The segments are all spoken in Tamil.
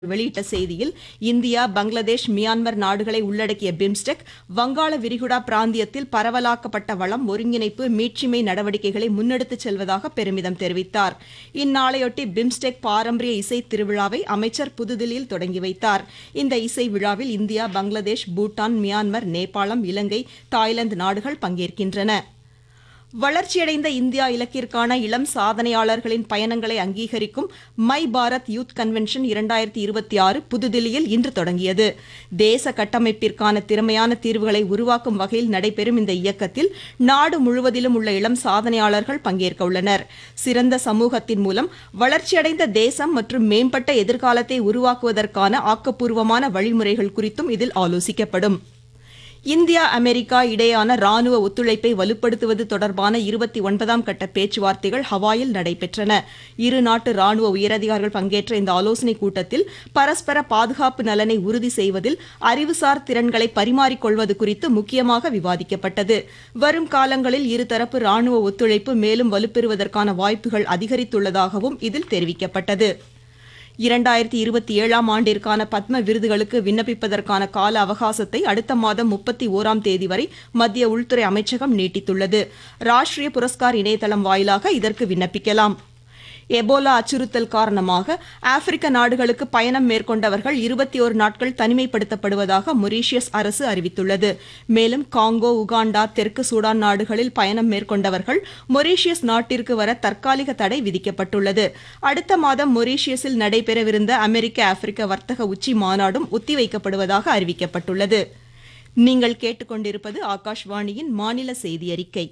வெளியிட்ட செய்தியில் இந்தியா பங்களாதேஷ் மியான்மர் நாடுகளை உள்ளடக்கிய பிம்ஸ்டெக் வங்காள விரிகுடா பிராந்தியத்தில் பரவலாக்கப்பட்ட வளம் ஒருங்கிணைப்பு மீட்சிமை நடவடிக்கைகளை முன்னெடுத்துச் செல்வதாக பெருமிதம் தெரிவித்தார் இந்நாளையொட்டி பிம்ஸ்டெக் பாரம்பரிய இசை திருவிழாவை அமைச்சர் புதுதில்லியில் தொடங்கி வைத்தார் இந்த இசை விழாவில் இந்தியா பங்களாதேஷ் பூட்டான் மியான்மர் நேபாளம் இலங்கை தாய்லாந்து நாடுகள் பங்கேற்கின்றன வளர்ச்சியடைந்த இந்தியா இலக்கிற்கான இளம் சாதனையாளர்களின் பயணங்களை அங்கீகரிக்கும் மை பாரத் யூத் கன்வென்ஷன் இரண்டாயிரத்தி இருபத்தி ஆறு புதுதில்லியில் இன்று தொடங்கியது தேச கட்டமைப்பிற்கான திறமையான தீர்வுகளை உருவாக்கும் வகையில் நடைபெறும் இந்த இயக்கத்தில் நாடு முழுவதிலும் உள்ள இளம் சாதனையாளர்கள் பங்கேற்க உள்ளனர் சிறந்த சமூகத்தின் மூலம் வளர்ச்சியடைந்த தேசம் மற்றும் மேம்பட்ட எதிர்காலத்தை உருவாக்குவதற்கான ஆக்கப்பூர்வமான வழிமுறைகள் குறித்தும் இதில் ஆலோசிக்கப்படும் இந்தியா அமெரிக்கா இடையேயான ராணுவ ஒத்துழைப்பை வலுப்படுத்துவது தொடர்பான இருபத்தி ஒன்பதாம் கட்ட பேச்சுவார்த்தைகள் ஹவாயில் நடைபெற்றன இரு நாட்டு ராணுவ உயரதிகாரிகள் பங்கேற்ற இந்த ஆலோசனைக் கூட்டத்தில் பரஸ்பர பாதுகாப்பு நலனை உறுதி செய்வதில் அறிவுசார் திறன்களை பரிமாறிக்கொள்வது குறித்து முக்கியமாக விவாதிக்கப்பட்டது வரும் காலங்களில் இருதரப்பு ராணுவ ஒத்துழைப்பு மேலும் வலுப்பெறுவதற்கான வாய்ப்புகள் அதிகரித்துள்ளதாகவும் இதில் தெரிவிக்கப்பட்டது இரண்டாயிரத்தி இருபத்தி ஏழாம் ஆண்டிற்கான பத்ம விருதுகளுக்கு விண்ணப்பிப்பதற்கான கால அவகாசத்தை அடுத்த மாதம் முப்பத்தி ஓராம் தேதி வரை மத்திய உள்துறை அமைச்சகம் நீட்டித்துள்ளது ராஷ்டிரிய புரஸ்கார் இணையதளம் வாயிலாக இதற்கு விண்ணப்பிக்கலாம் எபோலா அச்சுறுத்தல் காரணமாக ஆப்பிரிக்க நாடுகளுக்கு பயணம் மேற்கொண்டவர்கள் இருபத்தி ஒரு நாட்கள் தனிமைப்படுத்தப்படுவதாக மொரீஷியஸ் அரசு அறிவித்துள்ளது மேலும் காங்கோ உகாண்டா தெற்கு சூடான் நாடுகளில் பயணம் மேற்கொண்டவர்கள் மொரீஷியஸ் நாட்டிற்கு வர தற்காலிக தடை விதிக்கப்பட்டுள்ளது அடுத்த மாதம் மொரீஷியஸில் நடைபெறவிருந்த அமெரிக்க ஆப்பிரிக்க வர்த்தக உச்சி மாநாடும் ஒத்திவைக்கப்படுவதாக அறிவிக்கப்பட்டுள்ளது நீங்கள் கேட்டுக்கொண்டிருப்பது ஆகாஷ்வாணியின் மாநில செய்தி அறிக்கை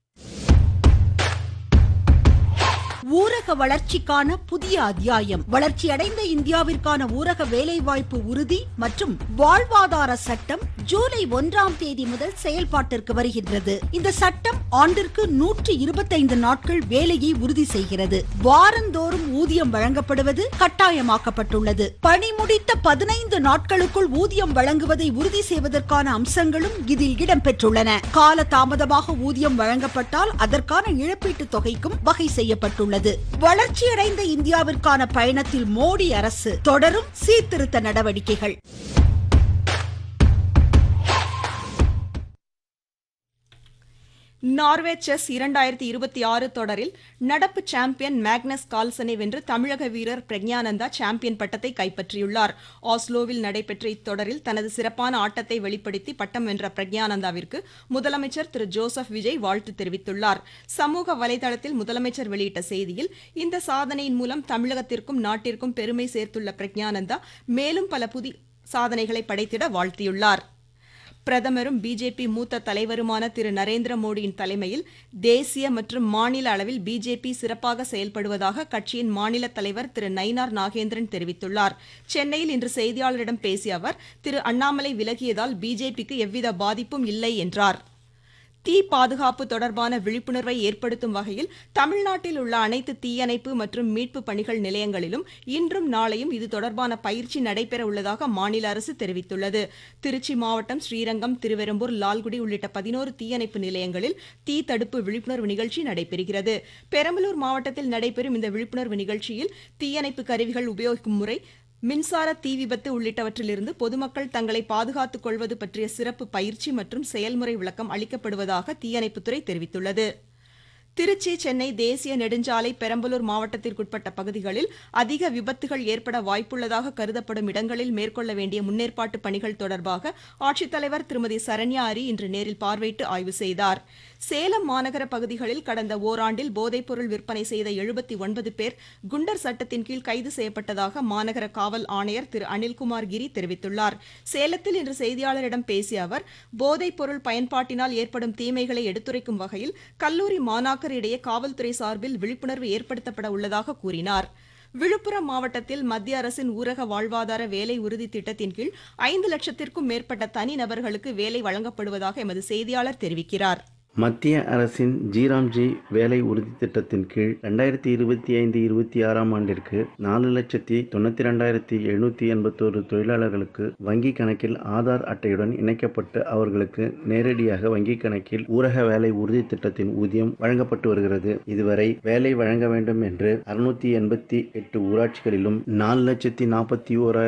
ஊரக வளர்ச்சிக்கான புதிய அத்தியாயம் வளர்ச்சியடைந்த இந்தியாவிற்கான ஊரக வேலைவாய்ப்பு உறுதி மற்றும் வாழ்வாதார சட்டம் ஜூலை ஒன்றாம் தேதி முதல் செயல்பாட்டிற்கு வருகின்றது இந்த சட்டம் ஆண்டிற்கு நூற்றி இருபத்தைந்து நாட்கள் வேலையை உறுதி செய்கிறது வாரந்தோறும் ஊதியம் வழங்கப்படுவது கட்டாயமாக்கப்பட்டுள்ளது பணி முடித்த பதினைந்து நாட்களுக்குள் ஊதியம் வழங்குவதை உறுதி செய்வதற்கான அம்சங்களும் இதில் இடம்பெற்றுள்ளன கால தாமதமாக ஊதியம் வழங்கப்பட்டால் அதற்கான இழப்பீட்டுத் தொகைக்கும் வகை செய்யப்பட்டுள்ளது உள்ளது வளர்ச்சியடைந்த இந்தியாவிற்கான பயணத்தில் மோடி அரசு தொடரும் சீர்திருத்த நடவடிக்கைகள் நார்வே செஸ் இரண்டாயிரத்தி இருபத்தி ஆறு தொடரில் நடப்பு சாம்பியன் மேக்னஸ் கால்சனை வென்று தமிழக வீரர் பிரக்ஞானந்தா சாம்பியன் பட்டத்தை கைப்பற்றியுள்ளார் ஆஸ்லோவில் நடைபெற்ற இத்தொடரில் தனது சிறப்பான ஆட்டத்தை வெளிப்படுத்தி பட்டம் வென்ற பிரக்ஞானந்தாவிற்கு முதலமைச்சர் திரு ஜோசப் விஜய் வாழ்த்து தெரிவித்துள்ளார் சமூக வலைதளத்தில் முதலமைச்சர் வெளியிட்ட செய்தியில் இந்த சாதனையின் மூலம் தமிழகத்திற்கும் நாட்டிற்கும் பெருமை சேர்த்துள்ள பிரக்ஞானந்தா மேலும் பல புதிய சாதனைகளை படைத்திட வாழ்த்தியுள்ளார் பிரதமரும் பிஜேபி மூத்த தலைவருமான திரு நரேந்திர மோடியின் தலைமையில் தேசிய மற்றும் மாநில அளவில் பிஜேபி சிறப்பாக செயல்படுவதாக கட்சியின் மாநில தலைவர் திரு நயினார் நாகேந்திரன் தெரிவித்துள்ளார் சென்னையில் இன்று செய்தியாளரிடம் பேசிய அவர் திரு அண்ணாமலை விலகியதால் பிஜேபிக்கு எவ்வித பாதிப்பும் இல்லை என்றார் தீ பாதுகாப்பு தொடர்பான விழிப்புணர்வை ஏற்படுத்தும் வகையில் தமிழ்நாட்டில் உள்ள அனைத்து தீயணைப்பு மற்றும் மீட்பு பணிகள் நிலையங்களிலும் இன்றும் நாளையும் இது தொடர்பான பயிற்சி நடைபெற உள்ளதாக மாநில அரசு தெரிவித்துள்ளது திருச்சி மாவட்டம் ஸ்ரீரங்கம் திருவெரும்பூர் லால்குடி உள்ளிட்ட பதினோரு தீயணைப்பு நிலையங்களில் தீ தடுப்பு விழிப்புணர்வு நிகழ்ச்சி நடைபெறுகிறது பெரம்பலூர் மாவட்டத்தில் நடைபெறும் இந்த விழிப்புணர்வு நிகழ்ச்சியில் தீயணைப்பு கருவிகள் உபயோகிக்கும் முறை மின்சார தீ விபத்து உள்ளிட்டவற்றிலிருந்து பொதுமக்கள் தங்களை பாதுகாத்துக் கொள்வது பற்றிய சிறப்பு பயிற்சி மற்றும் செயல்முறை விளக்கம் அளிக்கப்படுவதாக தீயணைப்புத்துறை தெரிவித்துள்ளது திருச்சி சென்னை தேசிய நெடுஞ்சாலை பெரம்பலூர் மாவட்டத்திற்குட்பட்ட பகுதிகளில் அதிக விபத்துகள் ஏற்பட வாய்ப்புள்ளதாக கருதப்படும் இடங்களில் மேற்கொள்ள வேண்டிய முன்னேற்பாட்டு பணிகள் தொடர்பாக ஆட்சித்தலைவர் திருமதி சரண்யா அரி இன்று நேரில் பார்வையிட்டு ஆய்வு செய்தார் சேலம் மாநகர பகுதிகளில் கடந்த ஓராண்டில் போதைப்பொருள் விற்பனை செய்த எழுபத்தி ஒன்பது பேர் குண்டர் சட்டத்தின் கீழ் கைது செய்யப்பட்டதாக மாநகர காவல் ஆணையர் திரு அனில்குமார் கிரி தெரிவித்துள்ளார் சேலத்தில் இன்று செய்தியாளரிடம் பேசிய அவர் போதைப்பொருள் பயன்பாட்டினால் ஏற்படும் தீமைகளை எடுத்துரைக்கும் வகையில் கல்லூரி மாணாக்கர் இடையே காவல்துறை சார்பில் விழிப்புணர்வு ஏற்படுத்தப்பட உள்ளதாக கூறினார் விழுப்புரம் மாவட்டத்தில் மத்திய அரசின் ஊரக வாழ்வாதார வேலை உறுதி திட்டத்தின் கீழ் ஐந்து லட்சத்திற்கும் மேற்பட்ட தனிநபர்களுக்கு வேலை வழங்கப்படுவதாக எமது செய்தியாளர் தெரிவிக்கிறார் மத்திய அரசின் ஜிராம்ஜி வேலை உறுதி திட்டத்தின் கீழ் ரெண்டாயிரத்தி இருபத்தி ஐந்து இருபத்தி ஆறாம் ஆண்டிற்கு நாலு லட்சத்தி தொண்ணூற்றி ரெண்டாயிரத்தி எழுநூற்றி எண்பத்தோரு தொழிலாளர்களுக்கு வங்கி கணக்கில் ஆதார் அட்டையுடன் இணைக்கப்பட்டு அவர்களுக்கு நேரடியாக வங்கி கணக்கில் ஊரக வேலை உறுதி திட்டத்தின் ஊதியம் வழங்கப்பட்டு வருகிறது இதுவரை வேலை வழங்க வேண்டும் என்று அறுநூத்தி எண்பத்தி எட்டு ஊராட்சிகளிலும் நாலு லட்சத்தி நாற்பத்தி ஓராயிரம்